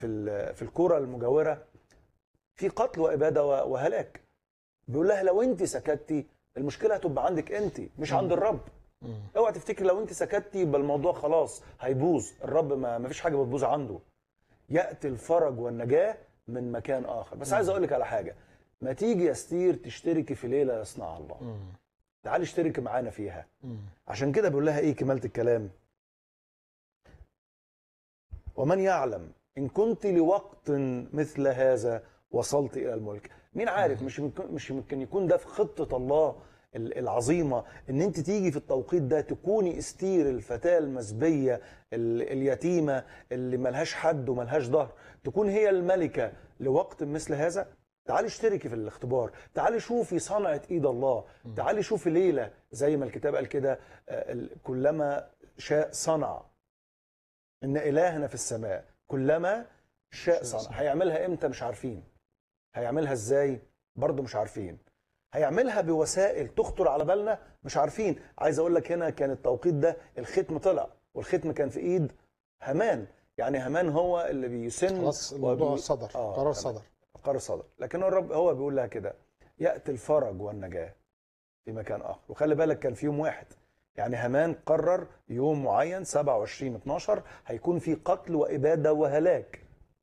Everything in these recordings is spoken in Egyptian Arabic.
في ال- في الكوره المجاوره في قتل واباده و- وهلاك بيقول لها لو انت سكتتي المشكله هتبقى عندك انت مش عند الرب اوعى تفتكر لو انت سكتتي يبقى الموضوع خلاص هيبوظ الرب ما ما فيش حاجه بتبوظ عنده ياتي الفرج والنجاه من مكان اخر بس عايز اقول لك على حاجه ما تيجي يا ستير تشتركي في ليله يصنعها الله تعالي اشتركي معانا فيها عشان كده بيقول لها ايه كمالة الكلام ومن يعلم ان كنت لوقت مثل هذا وصلت الى الملك مين عارف مش ممكن مش ممكن يكون ده في خطه الله ال- العظيمه ان انت تيجي في التوقيت ده تكوني استير الفتاه المسبيه ال- اليتيمه اللي ملهاش حد وملهاش ظهر تكون هي الملكه لوقت مثل هذا تعالي اشتركي في الاختبار تعالي شوفي صنعة ايد الله تعالي شوفي ليلة زي ما الكتاب قال كده آه، ال- كلما شاء صنع ان الهنا في السماء كلما شاء صنع هيعملها امتى مش عارفين هيعملها ازاي برضه مش عارفين هيعملها بوسائل تخطر على بالنا مش عارفين عايز اقول لك هنا كان التوقيت ده الختم طلع والختم كان في ايد هامان يعني هامان هو اللي بيسن خلاص الموضوع وبي- صدر آه، قرار تمام. صدر قرار صدر لكن الرب هو بيقول لها كده ياتي الفرج والنجاه في مكان اخر وخلي بالك كان في يوم واحد يعني هامان قرر يوم معين 27 12 هيكون في قتل واباده وهلاك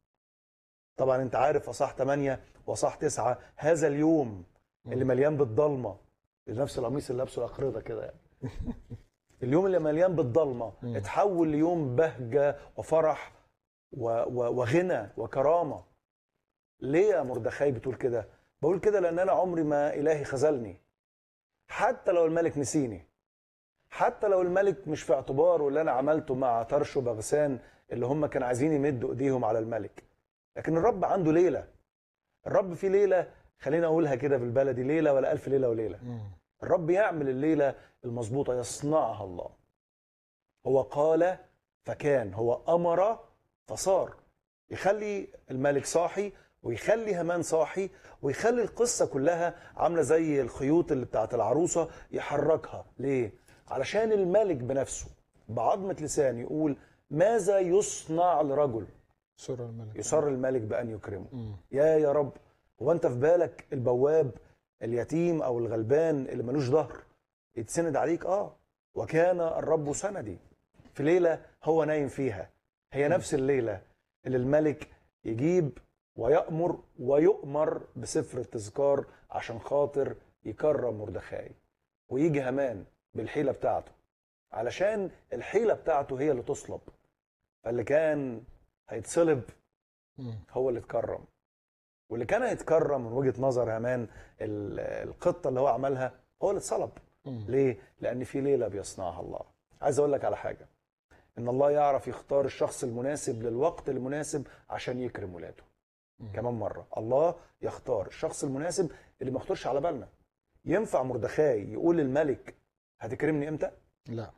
طبعا انت عارف اصح 8 واصح 9 هذا اليوم اللي مليان بالضلمه نفس القميص اللي لابسه الاقرضه كده يعني اليوم اللي مليان بالضلمه اتحول ليوم بهجه وفرح و و وغنى وكرامه ليه يا مردخاي بتقول كده بقول كده لان انا عمري ما الهي خذلني حتى لو الملك نسيني حتى لو الملك مش في اعتباره اللي انا عملته مع طرش وبغسان اللي هم كانوا عايزين يمدوا ايديهم على الملك لكن الرب عنده ليله الرب في ليله خلينا اقولها كده بالبلدي ليله ولا الف ليله وليله الرب يعمل الليله المظبوطه يصنعها الله هو قال فكان هو امر فصار يخلي الملك صاحي ويخلي هامان صاحي ويخلي القصه كلها عامله زي الخيوط اللي بتاعت العروسه يحركها ليه علشان الملك بنفسه بعظمه لسان يقول ماذا يصنع لرجل سر الملك يصر الملك بان يكرمه مم. يا يا رب هو انت في بالك البواب اليتيم او الغلبان اللي ملوش ظهر يتسند عليك اه وكان الرب سندي في ليله هو نايم فيها هي نفس الليله اللي الملك يجيب ويأمر ويؤمر بسفر التذكار عشان خاطر يكرم مردخاي ويجي هامان بالحيله بتاعته علشان الحيله بتاعته هي اللي تصلب فاللي كان هيتصلب مم. هو اللي اتكرم واللي كان هيتكرم من وجهه نظر هامان ال- الخطه اللي هو عملها هو اللي اتصلب مم. ليه؟ لان في ليله بيصنعها الله عايز اقول لك على حاجه ان الله يعرف يختار الشخص المناسب للوقت المناسب عشان يكرم ولاده كمان مره الله يختار الشخص المناسب اللي ما يخطرش على بالنا ينفع مردخاي يقول للملك هتكرمني امتى لا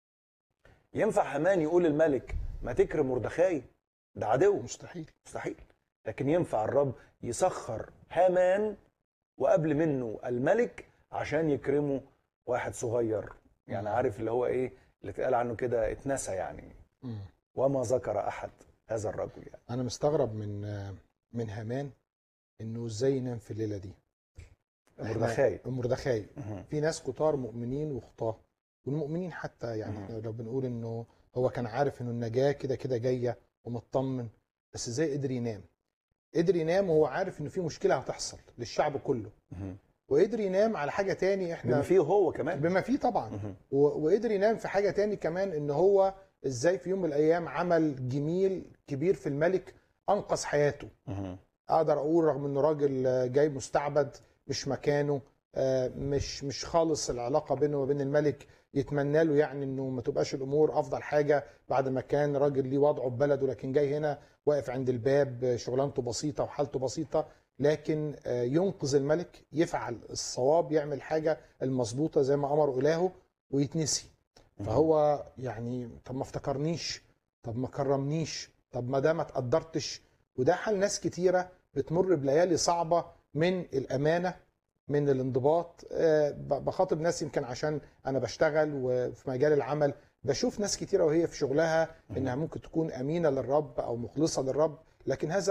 ينفع هامان يقول للملك ما تكرم مردخاي ده عدو مستحيل مستحيل لكن ينفع الرب يسخر هامان وقبل منه الملك عشان يكرمه واحد صغير يعني مم. عارف اللي هو ايه اللي اتقال عنه كده اتنسى يعني مم. وما ذكر احد هذا الرجل يعني انا مستغرب من من هامان انه ازاي ينام في الليله دي إحنا- مردخاي مردخاي مهم. في ناس كتار مؤمنين وخطاه والمؤمنين حتى يعني مهم. إحنا لو بنقول انه هو كان عارف انه النجاه كده كده جايه ومطمن بس ازاي قدر ينام قدر ينام وهو عارف انه في مشكله هتحصل للشعب كله مهم. وقدر ينام على حاجه تاني احنا بما فيه هو كمان بما فيه طبعا مهم. و- وقدر ينام في حاجه تاني كمان ان هو ازاي في يوم من الايام عمل جميل كبير في الملك انقذ حياته مهم. اقدر اقول رغم انه راجل آه، جاي مستعبد مش مكانه آه، مش مش خالص العلاقه بينه وبين الملك يتمنى له يعني انه ما تبقاش الامور افضل حاجه بعد ما كان راجل ليه وضعه في بلده لكن جاي هنا واقف عند الباب آه، شغلانته بسيطه وحالته بسيطه لكن آه، ينقذ الملك يفعل الصواب يعمل حاجه المظبوطه زي ما امر الهه ويتنسي فهو يعني طب ما افتكرنيش طب ما كرمنيش طب ما ده ما تقدرتش وده حال ناس كتيره بتمر بليالي صعبه من الامانه من الانضباط آه، ب- بخاطب ناس يمكن عشان انا بشتغل وفي مجال العمل بشوف ناس كتيره وهي في شغلها انها ممكن تكون امينه للرب او مخلصه للرب لكن هذا